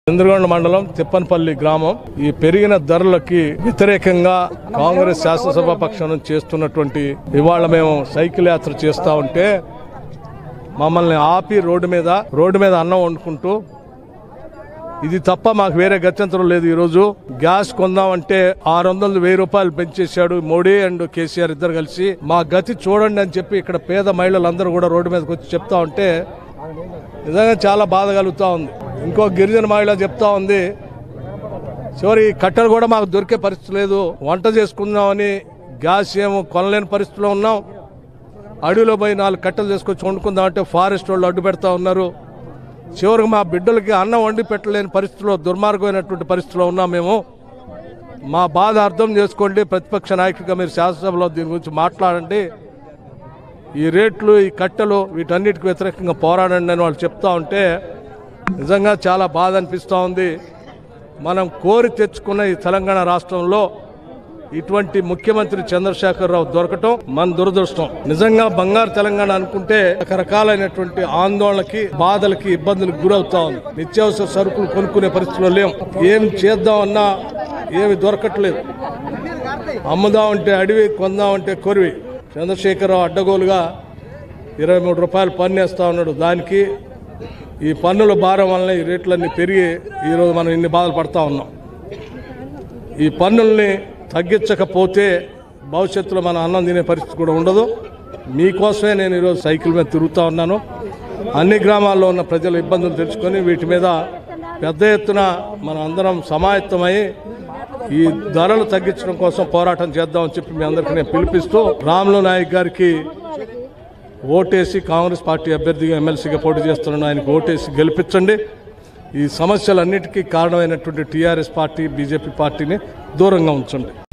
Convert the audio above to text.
చంద్రగొండ మండలం తిప్పనపల్లి గ్రామం ఈ పెరిగిన ధరలకి వ్యతిరేకంగా కాంగ్రెస్ శాసనసభ పక్షం నుంచి చేస్తున్నటువంటి ఇవాళ మేము సైకిల్ యాత్ర చేస్తా ఉంటే మమ్మల్ని ఆపి రోడ్డు మీద రోడ్డు మీద అన్నం వండుకుంటూ ఇది తప్ప మాకు వేరే గత్యంతరం లేదు ఈరోజు గ్యాస్ కొందామంటే ఆరు వందలు వెయ్యి రూపాయలు పెంచేశాడు మోడీ అండ్ కేసీఆర్ ఇద్దరు కలిసి మా గతి చూడండి అని చెప్పి ఇక్కడ పేద మహిళలందరూ కూడా రోడ్డు మీదకి వచ్చి చెప్తా ఉంటే నిజంగా చాలా బాధ కలుగుతా ఉంది ఇంకో గిరిజన మహిళ చెప్తా ఉంది చివరి ఈ కట్టెలు కూడా మాకు దొరికే పరిస్థితి లేదు వంట చేసుకుందామని గ్యాస్ ఏమో కొనలేని పరిస్థితిలో ఉన్నాం అడవిలో పోయి నాలుగు కట్టెలు తీసుకొచ్చి వండుకుందామంటే ఫారెస్ట్ వాళ్ళు అడ్డు పెడతా ఉన్నారు చివరికి మా బిడ్డలకి అన్నం వండి పెట్టలేని పరిస్థితిలో దుర్మార్గమైనటువంటి పరిస్థితిలో ఉన్నాం మేము మా బాధ అర్థం చేసుకోండి ప్రతిపక్ష నాయకుడిగా మీరు శాసనసభలో దీని గురించి మాట్లాడండి ఈ రేట్లు ఈ కట్టెలు వీటన్నిటికి వ్యతిరేకంగా పోరాడండి అని వాళ్ళు చెప్తా ఉంటే నిజంగా చాలా బాధ అనిపిస్తూ ఉంది మనం కోరి తెచ్చుకున్న ఈ తెలంగాణ రాష్ట్రంలో ఇటువంటి ముఖ్యమంత్రి చంద్రశేఖరరావు దొరకటం మన దురదృష్టం నిజంగా బంగారు తెలంగాణ అనుకుంటే రకరకాలైనటువంటి ఆందోళనకి బాధలకి ఇబ్బందులకు గురవుతా ఉంది నిత్యావసర సరుకులు కొనుక్కునే పరిస్థితిలో లేం ఏం చేద్దామన్నా ఏమి దొరకట్లేదు అమ్ముదామంటే అడవి కొందామంటే కొరివి చంద్రశేఖరరావు అడ్డగోలుగా ఇరవై మూడు రూపాయలు పన్ను వేస్తా ఉన్నాడు దానికి ఈ పన్నుల భారం వలన ఈ రేట్లన్నీ పెరిగి ఈరోజు మనం ఇన్ని బాధలు పడతా ఉన్నాం ఈ పన్నుల్ని తగ్గించకపోతే భవిష్యత్తులో మన అన్నం తినే పరిస్థితి కూడా ఉండదు మీకోసమే నేను ఈరోజు సైకిల్ మీద తిరుగుతూ ఉన్నాను అన్ని గ్రామాల్లో ఉన్న ప్రజల ఇబ్బందులు తెలుసుకొని వీటి మీద పెద్ద ఎత్తున మన అందరం సమాయత్తమై ఈ ధరలు తగ్గించడం కోసం పోరాటం చేద్దామని చెప్పి మీ అందరికీ నేను పిలిపిస్తూ రాములు నాయక్ గారికి ఓటేసి కాంగ్రెస్ పార్టీ అభ్యర్థిగా ఎమ్మెల్సీగా పోటీ చేస్తున్న ఆయనకు ఓటేసి గెలిపించండి ఈ సమస్యలన్నిటికీ కారణమైనటువంటి టీఆర్ఎస్ పార్టీ బీజేపీ పార్టీని దూరంగా ఉంచండి